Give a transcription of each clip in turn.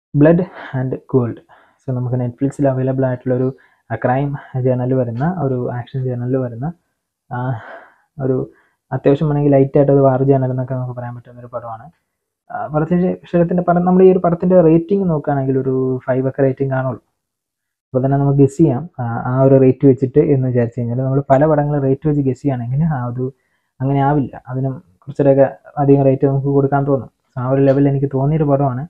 blood and gold so നമുക്ക് നെറ്റ്ഫ്ലിക്സിൽ available ആയിട്ടുള്ള ഒരു ക്രൈം ജേണലിൽ വരുന്ന ഒരു ആക്ഷൻ ജേണലിൽ വരുന്ന ആ, ഒരു അത്യാവശ്യം വേണമെങ്കിൽ ലൈറ്റ് ആയിട്ട് ഒരു വാർ ജേണൽ എന്നൊക്കെ നമുക്ക് പറയാൻ പറ്റുന്ന ഒരു പടമാണ് ആ, പടത്തിൻ്റെ വിഷയത്തിൻ്റെ പടം നമ്മൾ ഈ ഒരു പടത്തിൻ്റെ റേറ്റിംഗ് നോക്കുകയാണെങ്കിൽ ഒരു ഫൈവ് ഒക്കെ റേറ്റിംഗ് കാണുള്ളൂ അപ്പോൾ തന്നെ നമുക്ക് ഗസ് ചെയ്യാം ആ, ആ ഒരു റേറ്റ് വെച്ചിട്ട് എന്ന് വിചാരിച്ചു കഴിഞ്ഞാൽ നമ്മൾ പല പടങ്ങൾ റേറ്റ് വെച്ച് ഗസ് ചെയ്യുകയാണെങ്കിൽ ആ ഒരു അങ്ങനെ ആവില്ല അതിനും കുറച്ചുകൂടെയൊക്കെ അധികം റേറ്റ് നമുക്ക് കൊടുക്കാൻ തോന്നും ആ ഒരു ലെവലിൽ എനിക്ക് തോന്നിയൊരു പടമാണ്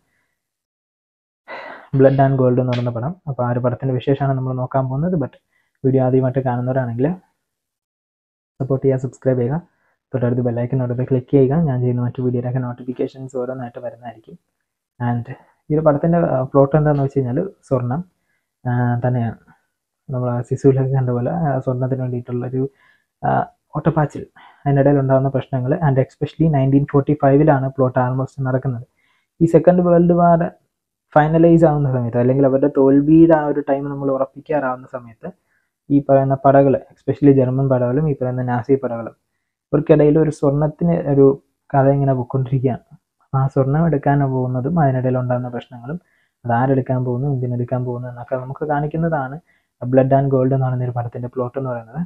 ബ്ലഡ് ആൻഡ് ഗോൾഡ് എന്ന് പറയുന്ന പടം അപ്പോൾ ആ ഒരു പടത്തിൻ്റെ വിശേഷമാണ് നമ്മൾ നോക്കാൻ പോകുന്നത് ബട്ട് വീഡിയോ ആദ്യമായിട്ട് കാണുന്നവരാണെങ്കിൽ സപ്പോർട്ട് ചെയ്യുക സബ്സ്ക്രൈബ് ചെയ്യുക തൊട്ടടുത്ത് ബെല്ലൈക്കനോടൊത്ത് ക്ലിക്ക് ചെയ്യുക ഞാൻ ചെയ്യുന്ന മറ്റു വീഡിയോയിലൊക്കെ നോട്ടിഫിക്കേഷൻസ് ഓരോന്നായിട്ട് വരുന്നതായിരിക്കും ആൻഡ് ഈ ഒരു പടത്തിൻ്റെ പ്ലോട്ട് എന്താണെന്ന് വെച്ച് കഴിഞ്ഞാൽ സ്വർണം ആ, തന്നെയാണ് നമ്മൾ സിസുവിലൊക്കെ കണ്ട പോലെ ആ, സ്വർണത്തിന് വേണ്ടിയിട്ടുള്ളൊരു ആ, ഓട്ടപ്പാച്ചിൽ അതിനിടയിൽ ഉണ്ടാകുന്ന പ്രശ്നങ്ങൾ ആൻഡ് എക്സ്പെഷ്യലി നയൻറ്റീൻ ഫോർട്ടി ഫൈവിലാണ് പ്ലോട്ട് ആൾമോസ്റ്റ് നടക്കുന്നത് ഈ സെക്കൻഡ് വേൾഡ് വാർ ഫൈനലൈസ് ആവുന്ന സമയത്ത് അല്ലെങ്കിൽ അവരുടെ തോൽവിയുടെ ആ ഒരു ടൈം നമ്മൾ ഉറപ്പിക്കാറാവുന്ന സമയത്ത് ഈ പറയുന്ന പടകൾ എക്സ്പെഷ്യലി ജർമ്മൻ പടകളും ഈ പറയുന്ന നാസി പടകളും ഇവർക്കിടയിൽ ഒരു സ്വർണത്തിന് ഒരു കഥ ഇങ്ങനെ പോയിക്കൊണ്ടിരിക്കുകയാണ് ആ സ്വർണം എടുക്കാൻ പോകുന്നതും അതിനിടയിൽ ഉണ്ടാകുന്ന പ്രശ്നങ്ങളും അത് ആരെടുക്കാൻ പോകുന്നു എന്തിനെടുക്കാൻ പോകുന്നു എന്നൊക്കെ നമുക്ക് കാണിക്കുന്നതാണ് ബ്ലഡ് ആൻഡ് ഗോൾഡ് എന്ന് പറയുന്ന ഒരു പടത്തിൻ്റെ പ്ലോട്ട് എന്ന് പറയുന്നത്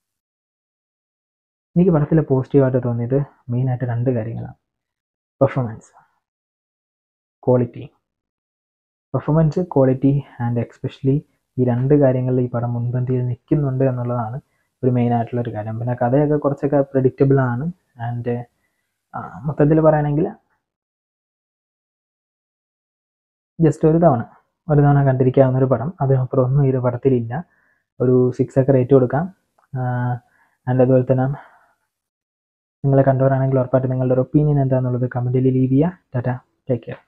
എനിക്ക് പടത്തിൽ പോസിറ്റീവായിട്ട് തോന്നിയത് മെയിനായിട്ട് രണ്ട് കാര്യങ്ങളാണ് performance quality performance quality and especially ഈ രണ്ട് കാര്യങ്ങളിൽ ഈ പടം മുൻപന്തിയിൽ നിൽക്കുന്നുണ്ട് എന്നുള്ളതാണ് ഒരു മെയിൻ ആയിട്ടുള്ള ഒരു കാര്യം പിന്നെ കഥയൊക്കെ കുറച്ചൊക്കെ പ്രഡിക്റ്റബിൾ ആണ് ആൻഡ് മൊത്തത്തിൽ പറയുകയാണെങ്കിൽ ജസ്റ്റ് ഒരു തവണ ഒരു തവണ കണ്ടിരിക്കാവുന്ന ഒരു പടം അതിനപ്പുറം ഒന്നും ഈ ഒരു പടത്തിലില്ല ഒരു സിക്സ് ഒക്കെ റേറ്റ് കൊടുക്കാം ആൻഡ് അതുപോലെ തന്നെ നിങ്ങളെ കണ്ടവരാണെങ്കിൽ ഉറപ്പായിട്ട് നിങ്ങളുടെ ഒരു ഒപ്പീനിയൻ എന്താണെന്നുള്ളത് കമൻറ്റിൽ ലീവ് ചെയ്യുക ടാറ്റ ടേക്ക് കെയർ